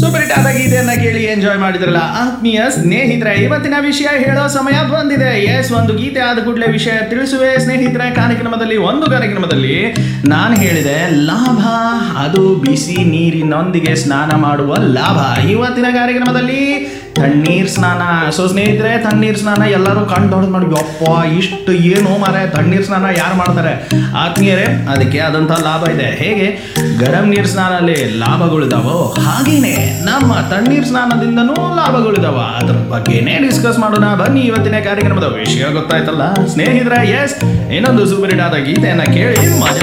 super hit ಆದ ಗೀತೆಯನ್ನ ಕೇಳಿ ಎಂಜಾಯ್ ಮಾಡಿದ್ರಲ್ಲ ಆತ್ಮೀಯ ಸ್ನೇಹಿತರೆ ಇವತ್ತಿನ ವಿಷಯ ಹೇಳೋ ಸಮಯ ಬಂದಿದೆ ಎಸ್ ಒಂದು ಗೀತೆ ಆದ ಕೂಡಲೇ ವಿಷಯ ತಿಳಿಸುವೆ ಸ್ನೇಹಿತರೆ ಕಾರ್ಯಕ್ರಮದಲ್ಲಿ ಒಂದು ಕಾರ್ಯಕ್ರಮದಲ್ಲಿ ನಾನು ಹೇಳಿದೆ ಲಾಭ ಅದು ಬಿಸಿ ನೀರಿನೊಂದಿಗೆ ಸ್ನಾನ ಮಾಡುವ ಲಾಭ ಇವತ್ತಿನ ಕಾರ್ಯಕ್ರಮದಲ್ಲಿ ತಣ್ಣೀರ್ ಸ್ನಾನ ಸೊ ಸ್ನೇಹಿತರೆ ತಣ್ಣೀರ್ ಸ್ನಾನ ಎಲ್ಲರೂ ಕಣ್ ದೊಡ್ಡದು ಮಾಡಿ ಯಪ್ಪ ಇಷ್ಟು ಏನು ಮಾರೆ ತಣ್ಣೀರ್ ಸ್ನಾನ ಯಾರು ಮಾಡ್ತಾರೆ ಆತ್ಮೀಯರೇ ಅದಕ್ಕೆ ಆದಂಥ ಲಾಭ ಇದೆ ಹೇಗೆ ಗರಂ ನೀರ್ ಸ್ನಾನಲ್ಲಿ ಲಾಭಗಳಿದಾವೋ ಹಾಗೇನೆ ನಮ್ಮ ತಣ್ಣೀರ್ ಸ್ನಾನದಿಂದನೂ ಲಾಭಗಳಿದಾವ ಅದ್ರ ಬಗ್ಗೆನೇ ಡಿಸ್ಕಸ್ ಮಾಡೋಣ ಬನ್ನಿ ಇವತ್ತಿನ ಕಾರ್ಯಕ್ರಮದ ವಿಷಯ ಗೊತ್ತಾಯ್ತಲ್ಲ ಸ್ನೇಹಿತರೆ ಎಸ್ ಇನ್ನೊಂದು ಸೂಪರ್ ಹಿಟ್ ಆದ ಗೀತೆಯನ್ನ ಕೇಳಿ ಮಜಾ